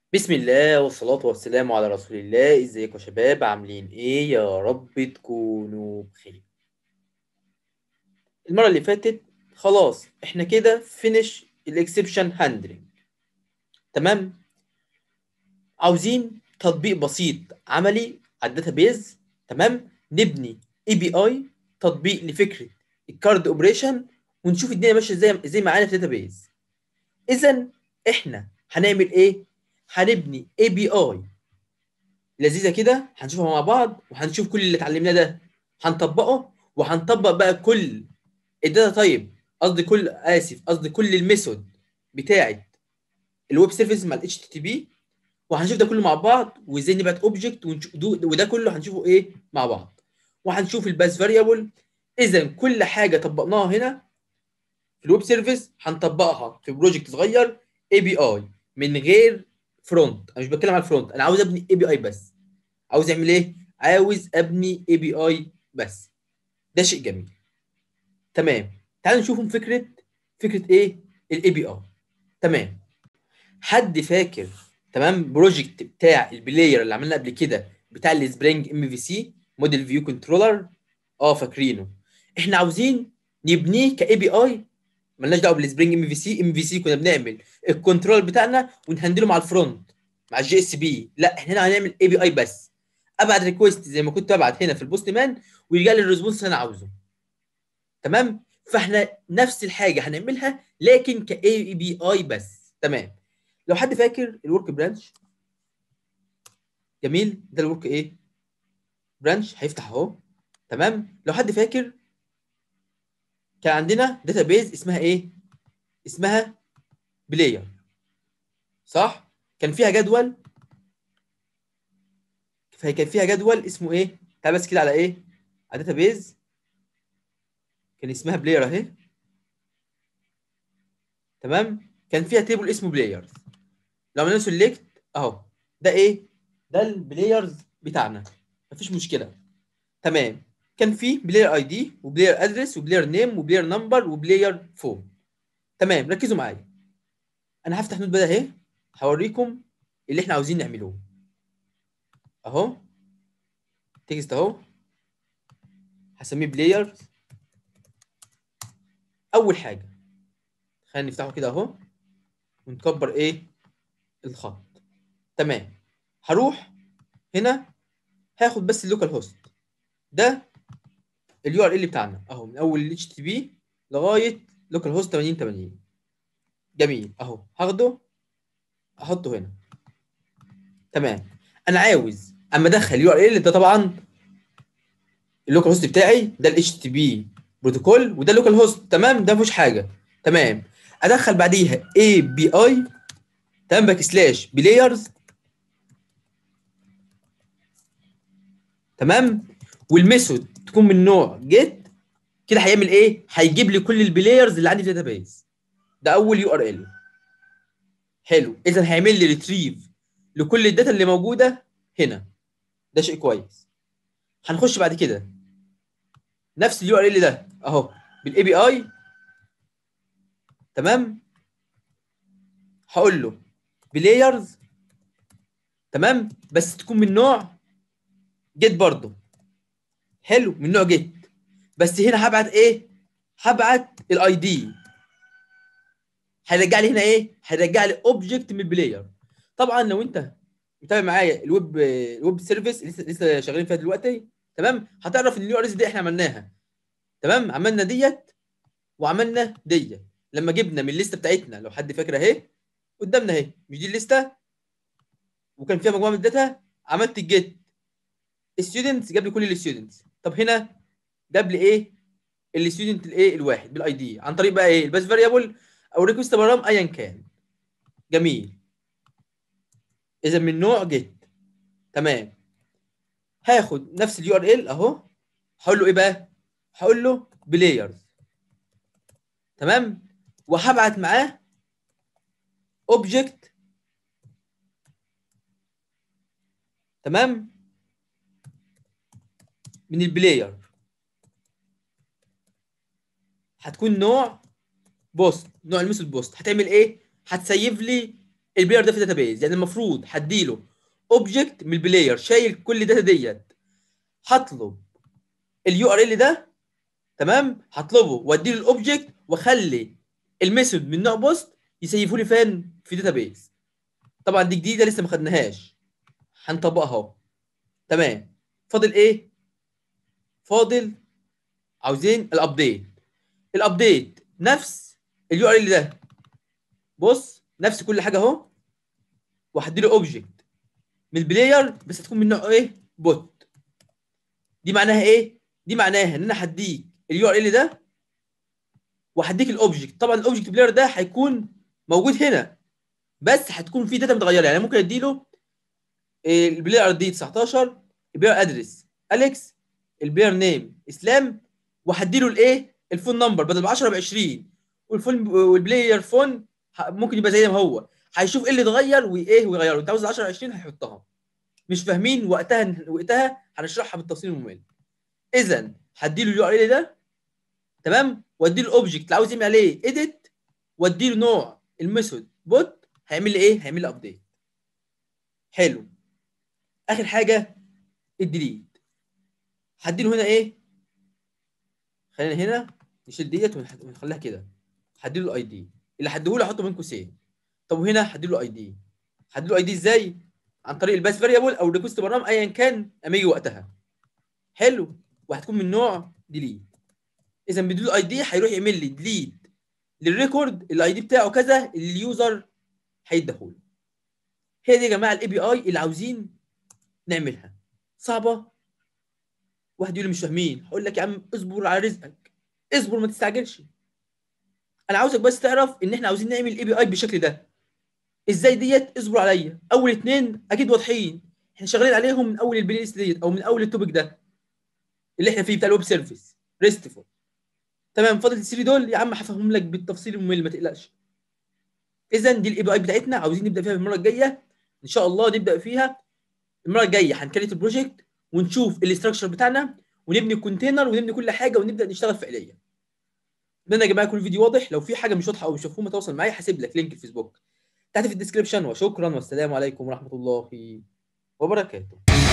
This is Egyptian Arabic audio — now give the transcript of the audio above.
بسم الله والصلاة والسلام على رسول الله ازيكم يا شباب عاملين ايه يا رب تكونوا بخير المرة اللي فاتت خلاص احنا كده فينش الاكسبشن هاندلنج تمام عاوزين تطبيق بسيط عملي على الداتابيز تمام نبني اي بي اي تطبيق لفكرة الكارد اوبريشن ونشوف الدنيا ماشية ازاي ازاي معانا في الداتابيز اذا احنا هنعمل ايه هنبني اي بي اي لذيذه كده هنشوفها مع بعض وهنشوف كل اللي اتعلمناه ده هنطبقه وهنطبق بقى كل الداتا تايب قصدي كل اسف قصدي كل الميثود بتاعه الويب سيرفيس مع الاتش تي بي وهنشوف ده كله مع بعض وازاي نبعت اوبجكت وده كله هنشوفه ايه مع بعض وهنشوف الباس فاريبل اذا كل حاجه طبقناها هنا في الويب سيرفيس هنطبقها في بروجكت صغير اي بي اي من غير فرونت انا مش بتكلم على الفرونت انا عاوز ابني اي بي اي بس عاوز اعمل ايه عاوز ابني اي بي اي بس ده شيء جميل تمام تعالوا نشوف فكره فكره ايه الاي بي اي تمام حد فاكر تمام بروجكت بتاع البلاير اللي عملنا قبل كده بتاع السبرينج ام في سي موديل فيو كنترولر اه فاكرينه احنا عاوزين نبنيه كاي بي اي مالناش دعوه بالسبرينج ام في سي ام في سي كنا بنعمل الكنترول بتاعنا ونهندله مع الفرونت مع الجي اس بي لا احنا هنا هنعمل اي بي اي بس ابعت ريكويست زي ما كنت ببعت هنا في البوست مان ويرجع لي الريسبونس اللي انا عاوزه تمام فاحنا نفس الحاجه هنعملها لكن كاي بي اي بس تمام لو حد فاكر الورك برانش جميل ده الورك ايه برانش هيفتح اهو تمام لو حد فاكر كان عندنا داتابيز اسمها ايه اسمها بلاير صح كان فيها جدول فكان فيها جدول اسمه ايه تعال بس كده على ايه على داتابيز كان اسمها بلاير اهي تمام كان فيها تيبل اسمه بلايرز لو عملنا سيلكت اهو ده ايه ده البلايرز بتاعنا مفيش مشكله تمام كان في بلاير اي دي وبلاير ادرس وبلاير نيم وبلاير نمبر وبلاير فون تمام ركزوا معايا انا هفتح نوت بدأ اهي هوريكم اللي احنا عاوزين نعمله اهو تكست اهو هسميه بلايرز اول حاجه خلينا نفتحه كده اهو ونكبر ايه الخط تمام هروح هنا هاخد بس اللوكال هوست ده اليو ار ال بتاعنا اهو من اول اتش تي بي لغايه لوكال هوست 80 80 جميل اهو هاخده احطه هنا تمام انا عاوز اما ادخل اليو ار ال ده طبعا اللوكال هوست بتاعي ده الاتش تي بي بروتوكول وده اللوكال هوست تمام ده مفيش حاجه تمام ادخل بعديها اي بي اي تمام باك سلاش بلايرز تمام والميثود تكون من نوع جيت كده هيعمل ايه هيجيب لي كل البلايرز اللي عندي في الداتابيز ده اول يو ار ال حلو اذا هيعمل لي ريتريف لكل الداتا اللي موجوده هنا ده شيء كويس هنخش بعد كده نفس اليو ار ال ده اهو بالاي بي اي تمام هقول له بلايرز تمام بس تكون من نوع جيت برضه حلو من نوع جيت بس هنا هبعت ايه هبعت الاي دي هيرجع لي هنا ايه هيرجع لي اوبجكت من البلاير طبعا لو انت متابع معايا الويب الويب سيرفيس لسه لسه شغالين فيها دلوقتي تمام هتعرف ان اليو ار اس دي احنا عملناها تمام عملنا ديت وعملنا ديت لما جبنا من الليسته بتاعتنا لو حد فاكر اهي قدامنا اهي مش دي الليسته وكان فيها مجموعه من الداتا عملت الجيت الستودنتس جاب لي كل الستودنتس طب هنا جاب لي ايه الستودنت الايه الواحد بالاي دي عن طريق بقى ايه الباس فاريبل او ريكوست برام ايا كان جميل اذا من نوع جيت تمام هاخد نفس اليو ار ال اهو هقول له ايه بقى هقول له بلايرز تمام وهبعت معاه اوبجكت تمام من البلاير هتكون نوع بوست نوع الميثود بوست هتعمل ايه هتسيف لي البلاير ده في داتابيز يعني المفروض هديله اوبجكت من البلاير شايل كل الداتا ديت هطلب اليو ار ال ده تمام هطلبه واديله الاوبجكت واخلي الميثود من نوع بوست يسيفه لي فين في داتابيز طبعا دي جديده لسه ما خدناهاش هنطبقها اهو تمام فاضل ايه فاضل عاوزين الابديت الابديت نفس اليو ار ال ده بص نفس كل حاجه اهو وهديله اوبجكت من البلاير بس هتكون من نوع ايه بوت دي معناها ايه دي معناها ان انا هديك اليو ار ال ده وهديك الاوبجكت طبعا الاوبجكت بلاير ده هيكون موجود هنا بس هتكون في داتا متغيره يعني ممكن اديله البلاير دي 19 البلاير ادرس اليكس البلاير نيم اسلام وهديله الايه الفون نمبر بدل ب 10 ب 20 والفون والبلاير فون ممكن يبقى زي ما هو هيشوف ايه اللي اتغير وايه ويغيره انت عاوز 10 20 هيحطها مش فاهمين وقتها وقتها هنشرحها بالتفصيل الممل اذا هديله اليو ار ال ده تمام واديله الاوبجكت اللي عاوز يعمل عليه اديت واديله نوع الميثود بوت هيعمل لي ايه هيعمل لي ابديت حلو اخر حاجه الديليت هديله هنا ايه خلينا هنا نشيل ديت ونخليها كده هديله الاي دي اللي هديهوله احطه بين قوسين طب وهنا هديله اي دي هديله اي دي ازاي عن طريق الباس فاريبل او الريكوست برام ايا كان اما يجي وقتها حلو وهتكون من نوع ديليت اذا بديله اي دي هيروح يعمل لي ديليت للريكورد الاي دي بتاعه كذا اللي اليوزر هيديهوله هي دي يا جماعه الاي بي اي اللي عاوزين نعملها صعبه واحد يقول لي مش فاهمين هقول لك يا عم اصبر على رزقك اصبر ما تستعجلش انا عاوزك بس تعرف ان احنا عاوزين نعمل الاي بي اي بالشكل ده ازاي ديت اصبر عليا اول اتنين اكيد واضحين احنا شغالين عليهم من اول البلاي ليست ديت او من اول التوبيك ده اللي احنا فيه بتاع الويب سيرفيس ريستفول تمام فاضل الثري دول يا عم هفهمهم لك بالتفصيل الممل ما تقلقش اذا دي الاي بي اي بتاعتنا عاوزين نبدا فيها المره الجايه ان شاء الله نبدا فيها المره الجايه هنكريت البروجكت ونشوف الاستراكشر بتاعنا ونبني الكونتينر ونبني كل حاجه ونبدا نشتغل فعليا اتمنى يا جماعه يكون الفيديو واضح لو في حاجه مش واضحه او مش مفهومه تواصل معايا هسيب لك لينك الفيسبوك تحت في الديسكربشن وشكرا والسلام عليكم ورحمه الله وبركاته